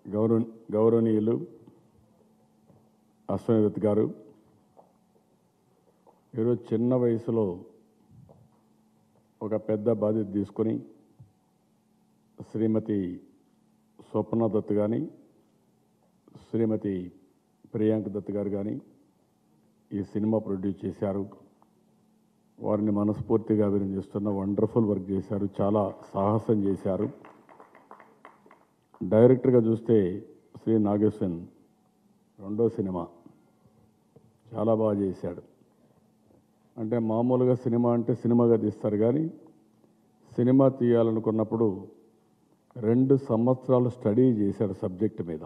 గౌరవ గౌరవనీయులు అశ్వని దత్ గారు ఈరోజు చిన్న వయసులో ఒక పెద్ద బాధ్యత తీసుకొని శ్రీమతి స్వప్న దత్ కానీ శ్రీమతి ప్రియాంక దత్ గారు కానీ ఈ సినిమా ప్రొడ్యూస్ చేశారు వారిని మనస్ఫూర్తిగా అభినందిస్తున్న వండర్ఫుల్ వర్క్ చేశారు చాలా సాహసం చేశారు డైరెక్టర్గా చూస్తే శ్రీ నాగేశ్వన్ రెండో సినిమా చాలా బాగా చేశాడు అంటే మామూలుగా సినిమా అంటే సినిమాగా తీస్తారు కానీ సినిమా తీయాలనుకున్నప్పుడు రెండు సంవత్సరాలు స్టడీ చేశాడు సబ్జెక్ట్ మీద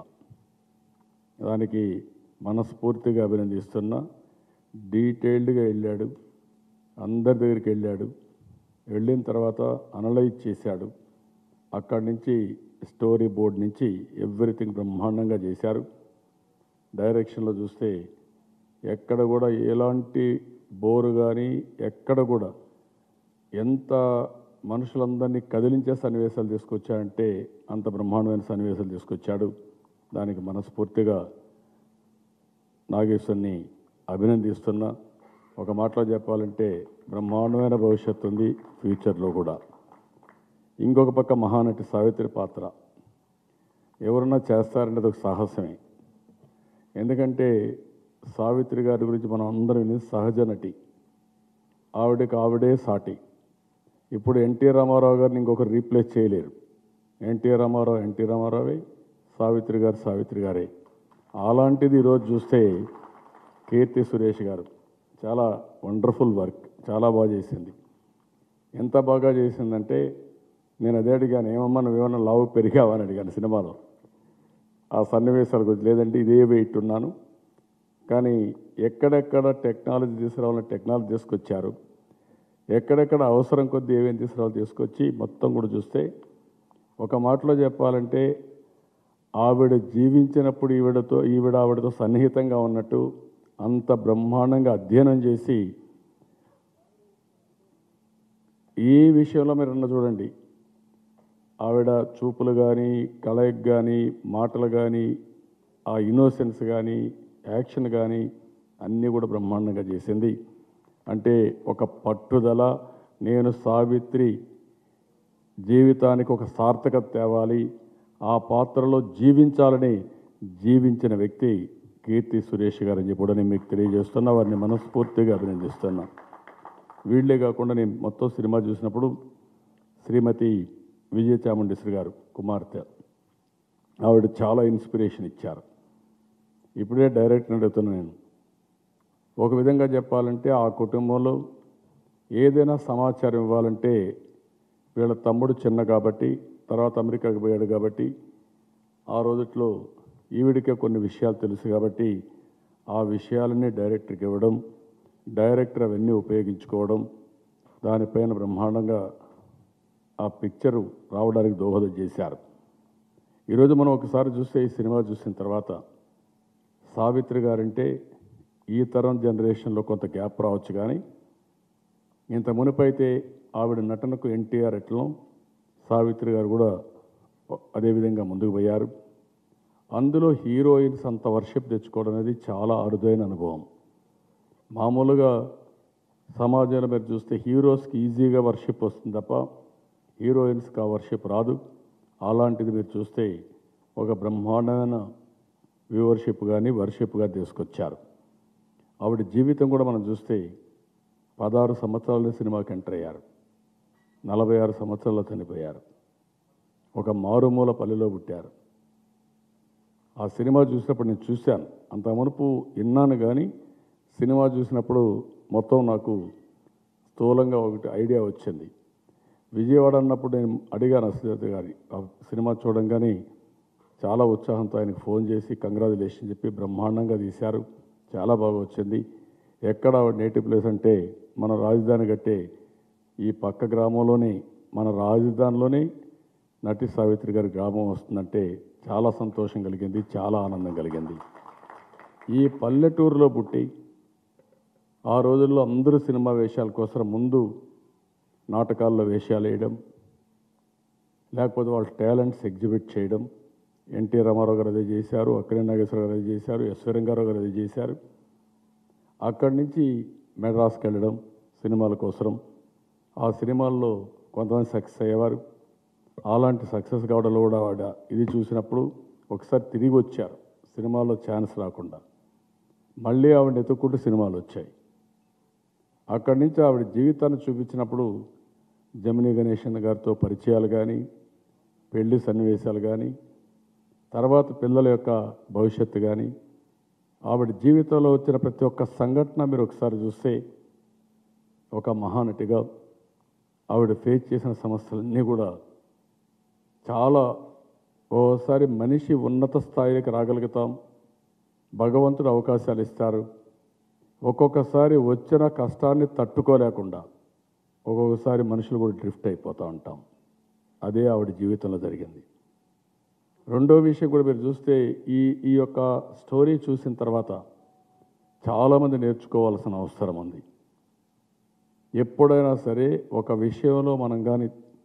దానికి మనస్ఫూర్తిగా అభినందిస్తున్నా డీటెయిల్డ్గా వెళ్ళాడు అందరి దగ్గరికి వెళ్ళాడు వెళ్ళిన తర్వాత అనలైజ్ చేశాడు అక్కడి నుంచి స్టోరీ బోర్డ్ నుంచి ఎవ్రీథింగ్ బ్రహ్మాండంగా చేశారు డైరెక్షన్లో చూస్తే ఎక్కడ కూడా ఎలాంటి బోరు కానీ ఎక్కడ కూడా ఎంత మనుషులందరినీ కదిలించే సన్నివేశాలు తీసుకొచ్చాడంటే అంత బ్రహ్మాండమైన సన్నివేశాలు తీసుకొచ్చాడు దానికి మనస్ఫూర్తిగా నాగేశ్వరిని అభినందిస్తున్నా ఒక మాటలో చెప్పాలంటే బ్రహ్మాండమైన భవిష్యత్తు ఉంది ఫ్యూచర్లో కూడా ఇంకొక పక్క మహానటి సావిత్రి పాత్ర ఎవరన్నా చేస్తారంటే అది ఒక సాహసమే ఎందుకంటే సావిత్రి గారి గురించి మనం అందరం వినేది సహజ నటి ఆవిడకి ఆవిడే సాటి ఇప్పుడు ఎన్టీ రామారావు గారిని ఇంకొకరు రీప్లేస్ చేయలేరు ఎన్టీ రామారావు ఎన్టీ రామారావే సావిత్రి గారు సావిత్రి గారే అలాంటిది ఈరోజు చూస్తే కీర్తి సురేష్ గారు చాలా వండర్ఫుల్ వర్క్ చాలా బాగా చేసింది ఎంత బాగా చేసిందంటే నేను అదే అడిగాను ఏమమ్మా నువ్వేమన్నా లావు పెరిగావా అని అడిగాను సినిమాలో ఆ సన్నివేశాల గురించి లేదంటే ఇదే వెయిట్ ఉన్నాను కానీ ఎక్కడెక్కడ టెక్నాలజీ తీసుకురావాలని టెక్నాలజీ తీసుకొచ్చారు ఎక్కడెక్కడ అవసరం కొద్దీ ఏమేమి తీసుకురావాలి తీసుకొచ్చి మొత్తం కూడా చూస్తే ఒక మాటలో చెప్పాలంటే ఆవిడ జీవించినప్పుడు ఈవిడతో ఈవిడ ఆవిడతో సన్నిహితంగా ఉన్నట్టు అంత బ్రహ్మాండంగా అధ్యయనం చేసి ఈ విషయంలో మీరు ఉన్న చూడండి ఆవిడ చూపులు కానీ కలయిక కానీ మాటలు కానీ ఆ ఇన్నోసెన్స్ కానీ యాక్షన్ కానీ అన్నీ కూడా బ్రహ్మాండంగా చేసింది అంటే ఒక పట్టుదల నేను సావిత్రి జీవితానికి ఒక సార్థకత తేవాలి ఆ పాత్రలో జీవించాలని జీవించిన వ్యక్తి కీర్తి సురేష్ గారు అని చెప్పి నేను మీకు తెలియజేస్తున్నా వారిని మనస్ఫూర్తిగా అభినందిస్తున్నా వీళ్ళే కాకుండా నేను మొత్తం సినిమా చూసినప్పుడు శ్రీమతి విజయ చాముండేశ్వరి గారు కుమార్తె ఆవిడ చాలా ఇన్స్పిరేషన్ ఇచ్చారు ఇప్పుడే డైరెక్టర్ అడుగుతున్నా నేను ఒక విధంగా చెప్పాలంటే ఆ కుటుంబంలో ఏదైనా సమాచారం ఇవ్వాలంటే వీళ్ళ తమ్ముడు చిన్న కాబట్టి తర్వాత అమెరికాకి పోయాడు కాబట్టి ఆ రోజుట్లో ఈవిడికే కొన్ని విషయాలు తెలుసు కాబట్టి ఆ విషయాలన్నీ డైరెక్టర్కి ఇవ్వడం డైరెక్టర్ అవన్నీ ఉపయోగించుకోవడం దానిపైన బ్రహ్మాండంగా ఆ పిక్చరు రావడానికి దోహదం చేశారు ఈరోజు మనం ఒకసారి చూస్తే ఈ సినిమా చూసిన తర్వాత సావిత్రి గారంటే ఈ తరం జనరేషన్లో కొంత గ్యాప్ రావచ్చు కానీ ఇంత మునిపైతే ఆవిడ నటనకు ఎన్టీఆర్ ఎట్లం సావిత్రి గారు కూడా అదేవిధంగా ముందుకు పోయారు అందులో హీరోయిన్స్ అంత వర్షిప్ తెచ్చుకోవడం అనేది చాలా అరుదైన అనుభవం మామూలుగా సమాజంలో మీరు చూస్తే హీరోస్కి ఈజీగా వర్షిప్ వస్తుంది తప్ప హీరోయిన్స్కి ఆ వర్షిప్ రాదు అలాంటిది మీరు చూస్తే ఒక బ్రహ్మాండమైన వ్యూవర్షిప్ కానీ వర్షిప్గా తీసుకొచ్చారు ఆవిడ జీవితం కూడా మనం చూస్తే పదహారు సంవత్సరాల సినిమాకి ఎంటర్ అయ్యారు నలభై ఆరు సంవత్సరాల్లో చనిపోయారు ఒక మారుమూల పల్లెలో పుట్టారు ఆ సినిమా చూసినప్పుడు నేను చూశాను అంత మునుపు విన్నాను కానీ సినిమా చూసినప్పుడు మొత్తం నాకు స్థూలంగా ఒకటి ఐడియా వచ్చింది విజయవాడ అన్నప్పుడు నేను అడిగాను అశ్వత్ గారి ఆ సినిమా చూడంగానే చాలా ఉత్సాహంతో ఆయనకు ఫోన్ చేసి కంగ్రాచులేషన్ చెప్పి బ్రహ్మాండంగా తీశారు చాలా బాగా వచ్చింది ఎక్కడ నేటివ్ ప్లేస్ అంటే మన రాజధాని కట్టే ఈ పక్క గ్రామంలోనే మన రాజధానిలోనే నటి సావిత్రి గారి గ్రామం వస్తుందంటే చాలా సంతోషం కలిగింది చాలా ఆనందం కలిగింది ఈ పల్లెటూరులో పుట్టి ఆ రోజుల్లో అందరూ సినిమా వేషాల కోసం ముందు నాటకాల్లో వేషాలు వేయడం లేకపోతే వాళ్ళ టాలెంట్స్ ఎగ్జిబిట్ చేయడం ఎన్టీ రామారావు గారు అదే చేశారు అక్కినే నాగేశ్వర గారు అదే చేశారు ఎస్ రంగారావు గారు అదే చేశారు అక్కడి నుంచి మెడ్రాస్కి వెళ్ళడం సినిమాల కోసం ఆ సినిమాల్లో కొంతమంది సక్సెస్ అయ్యేవారు అలాంటి సక్సెస్ కావడంలో కూడా ఆవిడ ఇది చూసినప్పుడు ఒకసారి తిరిగి వచ్చారు సినిమాలో ఛాన్స్ రాకుండా మళ్ళీ ఆవిడ ఎత్తుక్కుంటూ సినిమాలు వచ్చాయి అక్కడి నుంచి ఆవిడ జీవితాన్ని చూపించినప్పుడు జమినీ గణేశన్ గారితో పరిచయాలు కానీ పెళ్లి సన్నివేశాలు కానీ తర్వాత పిల్లల యొక్క భవిష్యత్తు కానీ ఆవిడ జీవితంలో వచ్చిన ప్రతి ఒక్క సంఘటన మీరు ఒకసారి చూస్తే ఒక మహానటిగా ఆవిడ ఫేస్ చేసిన సమస్యలన్నీ కూడా చాలా ఓసారి మనిషి ఉన్నత స్థాయికి రాగలుగుతాం భగవంతుడు అవకాశాలు ఇస్తారు ఒక్కొక్కసారి వచ్చిన కష్టాన్ని తట్టుకోలేకుండా ఒక్కొక్కసారి మనుషులు కూడా డ్రిఫ్ట్ అయిపోతూ ఉంటాం అదే ఆవిడ జీవితంలో జరిగింది రెండో విషయం కూడా మీరు చూస్తే ఈ ఈ యొక్క స్టోరీ చూసిన తర్వాత చాలామంది నేర్చుకోవాల్సిన అవసరం ఉంది ఎప్పుడైనా సరే ఒక విషయంలో మనం కానీ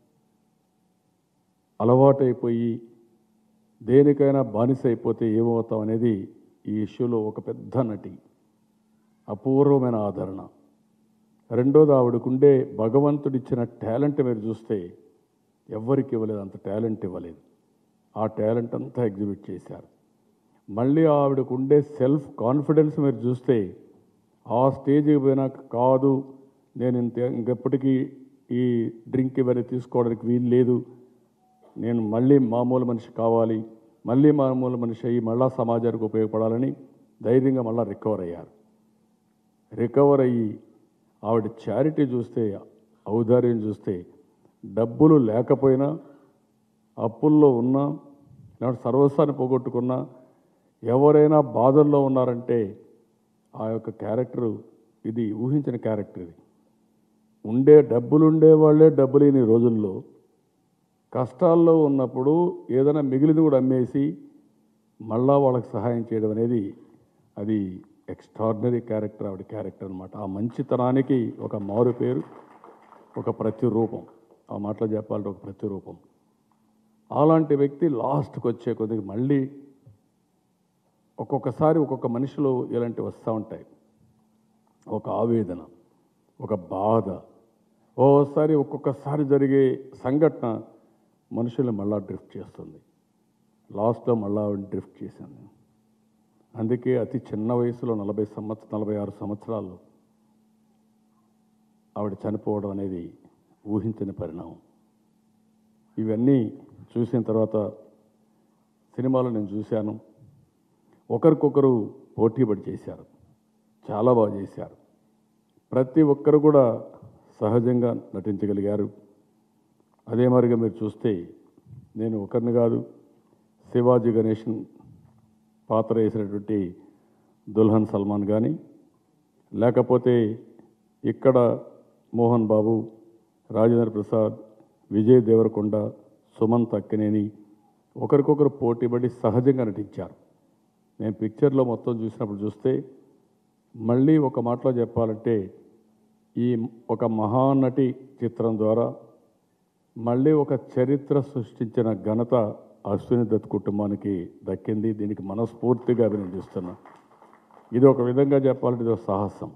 అలవాటైపోయి దేనికైనా బానిస అయిపోతే ఏమవుతాం అనేది ఈ ఇష్యూలో ఒక పెద్ద నటి అపూర్వమైన ఆదరణ రెండోది ఆవిడకుండే భగవంతుడిచ్చిన టాలెంట్ మీరు చూస్తే ఎవ్వరికి ఇవ్వలేదు అంత టాలెంట్ ఇవ్వలేదు ఆ టాలెంట్ అంతా ఎగ్జిబిట్ చేశారు మళ్ళీ ఆవిడకు ఉండే సెల్ఫ్ కాన్ఫిడెన్స్ మీరు చూస్తే ఆ స్టేజ్కి పోయినాక కాదు నేను ఇంత ఇంకెప్పటికీ ఈ డ్రింక్ ఇవన్నీ తీసుకోవడానికి వీలు లేదు నేను మళ్ళీ మామూలు మనిషి కావాలి మళ్ళీ మామూలు మనిషి అయ్యి మళ్ళా సమాజానికి ఉపయోగపడాలని ధైర్యంగా మళ్ళీ రికవర్ అయ్యారు రికవర్ అయ్యి ఆవిడ చారిటీ చూస్తే ఔదార్యం చూస్తే డబ్బులు లేకపోయినా అప్పుల్లో ఉన్నా లేకపోతే సర్వస్వాన్ని పోగొట్టుకున్నా ఎవరైనా బాధల్లో ఉన్నారంటే ఆ యొక్క క్యారెక్టరు ఇది ఊహించిన క్యారెక్టర్ ఇది ఉండే డబ్బులు ఉండే వాళ్ళే డబ్బు లేని రోజుల్లో కష్టాల్లో ఉన్నప్పుడు ఏదైనా మిగిలింది కూడా అమ్మేసి మళ్ళా వాళ్ళకి సహాయం చేయడం అనేది అది ఎక్స్ట్రాడినరీ క్యారెక్టర్ ఆవిడ క్యారెక్టర్ అనమాట ఆ మంచితనానికి ఒక మారు పేరు ఒక ప్రతిరూపం ఆ మాటలో చెప్పాలంటే ఒక ప్రతిరూపం అలాంటి వ్యక్తి లాస్ట్కి వచ్చే కొద్దిగా మళ్ళీ ఒక్కొక్కసారి ఒక్కొక్క మనిషిలో ఇలాంటివి వస్తూ ఉంటాయి ఒక ఆవేదన ఒక బాధ ఓసారి ఒక్కొక్కసారి జరిగే సంఘటన మనుషుల్ని మళ్ళా డ్రిఫ్ట్ చేస్తుంది లాస్ట్లో మళ్ళా ఆవిడ డ్రిఫ్ట్ చేసింది అందుకే అతి చిన్న వయసులో నలభై సంవత్సరం నలభై ఆరు సంవత్సరాలు ఆవిడ చనిపోవడం అనేది ఊహించని పరిణామం ఇవన్నీ చూసిన తర్వాత సినిమాలో నేను చూశాను ఒకరికొకరు పోటీపడి చేశారు చాలా బాగా చేశారు ప్రతి ఒక్కరు కూడా సహజంగా నటించగలిగారు అదే మరిగా మీరు చూస్తే నేను ఒకరిని కాదు శివాజీ గణేషన్ పాత్ర వేసినటువంటి దుల్హన్ సల్మాన్ కానీ లేకపోతే ఇక్కడ మోహన్ బాబు రాజేంద్ర ప్రసాద్ విజయ్ దేవరకొండ సుమంత్ అక్కినేని ఒకరికొకరు పోటీపడి సహజంగా నటించారు నేను పిక్చర్లో మొత్తం చూసినప్పుడు చూస్తే మళ్ళీ ఒక మాటలో చెప్పాలంటే ఈ ఒక మహానటి చిత్రం ద్వారా మళ్ళీ ఒక చరిత్ర సృష్టించిన ఘనత అశ్విని దత్ కుటుంబానికి దక్కింది దీనికి మనస్ఫూర్తిగా అభినందిస్తున్నా ఇది ఒక విధంగా చెప్పాలంటే ఇది ఒక సాహసం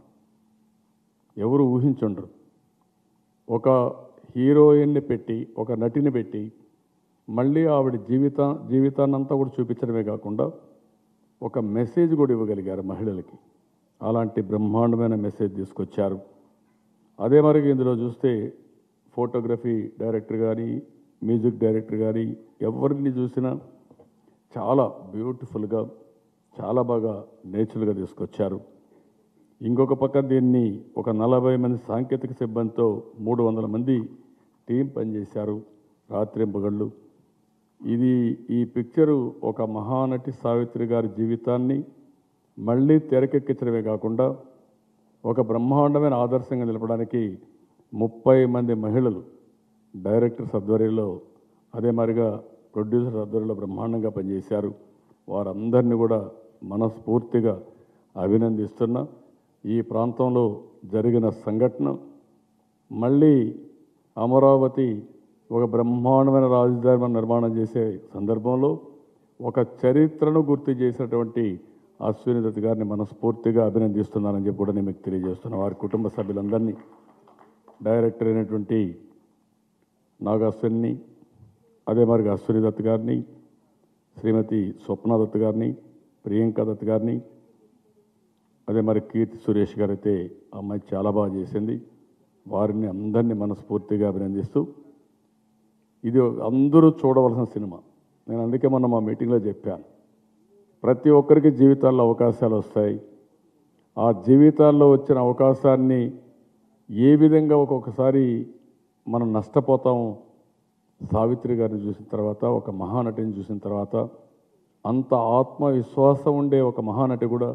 ఎవరు ఊహించుండరు ఒక హీరోయిన్ని పెట్టి ఒక నటిని పెట్టి మళ్ళీ ఆవిడ జీవిత జీవితాన్నంతా కూడా చూపించడమే కాకుండా ఒక మెసేజ్ కూడా ఇవ్వగలిగారు మహిళలకి అలాంటి బ్రహ్మాండమైన మెసేజ్ తీసుకొచ్చారు అదే మరి ఇందులో చూస్తే ఫోటోగ్రఫీ డైరెక్టర్ కానీ మ్యూజిక్ డైరెక్టర్ కానీ ఎవరిని చూసినా చాలా బ్యూటిఫుల్గా చాలా బాగా నేచురల్గా తీసుకొచ్చారు ఇంకొక పక్క దీన్ని ఒక నలభై మంది సాంకేతిక సిబ్బందితో మూడు వందల మంది టీం పనిచేశారు రాత్రింపగళ్ళు ఇది ఈ పిక్చరు ఒక మహానటి సావిత్రి గారి జీవితాన్ని మళ్ళీ తెరకెక్కించడమే కాకుండా ఒక బ్రహ్మాండమైన ఆదర్శంగా నిలపడానికి ముప్పై మంది మహిళలు డైరెక్టర్స్ ఆధ్వర్యంలో అదే మాదిరిగా ప్రొడ్యూసర్ ఆధ్వర్యంలో బ్రహ్మాండంగా పనిచేశారు వారందరినీ కూడా మనస్ఫూర్తిగా అభినందిస్తున్నా ఈ ప్రాంతంలో జరిగిన సంఘటన మళ్ళీ అమరావతి ఒక బ్రహ్మాండమైన రాజధాని నిర్మాణం చేసే సందర్భంలో ఒక చరిత్రను గుర్తు చేసినటువంటి అశ్విని దత్ గారిని మనస్ఫూర్తిగా అభినందిస్తున్నానని చెప్పి కూడా నేను మీకు తెలియజేస్తున్నాను వారి కుటుంబ సభ్యులందరినీ డైరెక్టర్ అయినటువంటి నాగ అశ్విని అదే మరి అశ్విని దత్ గారిని శ్రీమతి స్వప్న దత్ గారిని ప్రియాంక దత్ గారిని అదే మరి కీర్తి సురేష్ గారు అయితే ఆ అమ్మాయి చాలా బాగా చేసింది వారిని అందరినీ మనస్ఫూర్తిగా అభినందిస్తూ ఇది అందరూ చూడవలసిన సినిమా నేను అందుకే మొన్న మా మీటింగ్లో చెప్పాను ప్రతి ఒక్కరికి జీవితాల్లో అవకాశాలు వస్తాయి ఆ జీవితాల్లో వచ్చిన అవకాశాన్ని ఏ విధంగా ఒక్కొక్కసారి మనం నష్టపోతాం సావిత్రి గారిని చూసిన తర్వాత ఒక మహానటిని చూసిన తర్వాత అంత ఆత్మవిశ్వాసం ఉండే ఒక మహానటి కూడా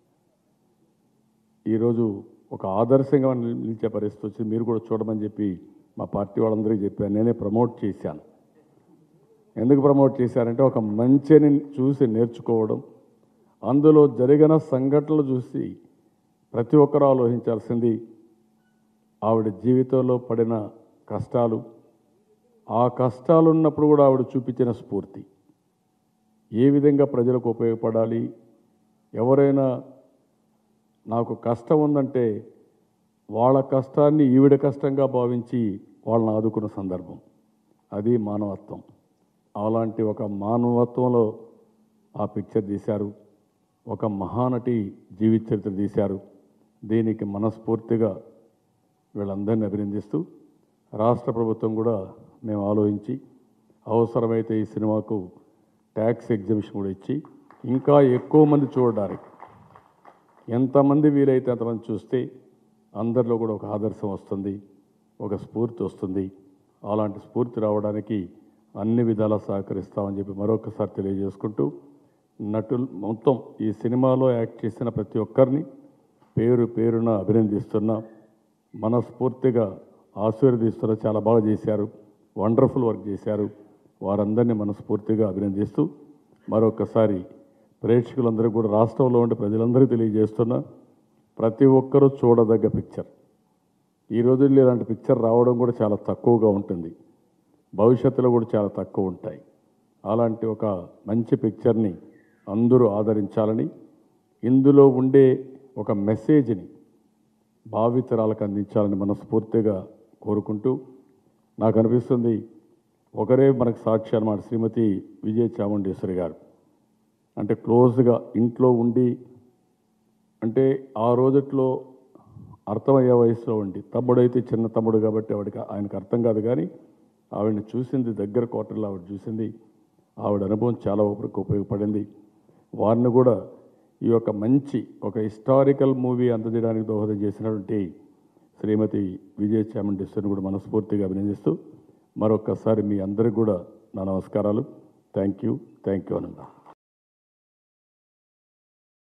ఈరోజు ఒక ఆదర్శంగా నిల్- నిలిచే పరిస్థితి వచ్చింది మీరు కూడా చూడమని చెప్పి మా పార్టీ వాళ్ళందరికీ చెప్పాను నేనే ప్రమోట్ చేశాను ఎందుకు ప్రమోట్ చేశారంటే ఒక మంచిని చూసి నేర్చుకోవడం అందులో జరిగిన సంఘటనలు చూసి ప్రతి ఒక్కరూ ఆలోచించాల్సింది ఆవిడ జీవితంలో పడిన కష్టాలు ఆ కష్టాలు ఉన్నప్పుడు కూడా ఆవిడ చూపించిన స్ఫూర్తి ఏ విధంగా ప్రజలకు ఉపయోగపడాలి ఎవరైనా నాకు కష్టం ఉందంటే వాళ్ళ కష్టాన్ని ఈవిడ కష్టంగా భావించి వాళ్ళని ఆదుకున్న సందర్భం అది మానవత్వం అలాంటి ఒక మానవత్వంలో ఆ పిక్చర్ తీశారు ఒక మహానటి జీవిత చరిత్ర తీశారు దీనికి మనస్ఫూర్తిగా వీళ్ళందరినీ అభినందిస్తూ రాష్ట్ర ప్రభుత్వం కూడా మేము ఆలోచించి అవసరమైతే ఈ సినిమాకు ట్యాక్స్ ఎగ్జిబిషన్ కూడా ఇచ్చి ఇంకా ఎక్కువ మంది చూడడానికి ఎంతమంది వీలైతే అంతమంది చూస్తే అందరిలో కూడా ఒక ఆదర్శం వస్తుంది ఒక స్ఫూర్తి వస్తుంది అలాంటి స్ఫూర్తి రావడానికి అన్ని విధాలా సహకరిస్తామని చెప్పి మరొకసారి తెలియజేసుకుంటూ నటులు మొత్తం ఈ సినిమాలో యాక్ట్ చేసిన ప్రతి ఒక్కరిని పేరు పేరున అభినందిస్తున్నా మనస్ఫూర్తిగా ఆశీర్వదిస్తున్నా చాలా బాగా చేశారు వండర్ఫుల్ వర్క్ చేశారు వారందరినీ మనస్ఫూర్తిగా అభినందిస్తూ మరొకసారి ప్రేక్షకులందరూ కూడా రాష్ట్రంలో ఉండే ప్రజలందరికీ తెలియజేస్తున్నా ప్రతి ఒక్కరూ చూడదగ్గ పిక్చర్ ఈ రోజుల్లో ఇలాంటి పిక్చర్ రావడం కూడా చాలా తక్కువగా ఉంటుంది భవిష్యత్తులో కూడా చాలా తక్కువ ఉంటాయి అలాంటి ఒక మంచి పిక్చర్ని అందరూ ఆదరించాలని ఇందులో ఉండే ఒక మెసేజ్ని భావితరాలకు అందించాలని మనస్ఫూర్తిగా కోరుకుంటూ నాకు అనిపిస్తుంది ఒకరే మనకు సాక్షి అన్నమాట శ్రీమతి విజయ చాముండేశ్వరి గారు అంటే క్లోజ్గా ఇంట్లో ఉండి అంటే ఆ రోజుట్లో అర్థమయ్యే వయసులో ఉండి తమ్ముడైతే చిన్న తమ్ముడు కాబట్టి ఆవిడకి ఆయనకు అర్థం కాదు కానీ ఆవిడని చూసింది దగ్గర క్వార్టర్లో ఆవిడ చూసింది ఆవిడ అనుభవం చాలా వరకు ఉపయోగపడింది వారిని కూడా ఈ యొక్క మంచి ఒక హిస్టారికల్ మూవీ అందజేయడానికి దోహదం చేసినటువంటి శ్రీమతి విజయ చాముండేశ్వరిని కూడా మనస్ఫూర్తిగా అభినందిస్తూ మరొక్కసారి మీ అందరికి కూడా నా నమస్కారాలు థ్యాంక్ యూ థ్యాంక్ యూ అనందా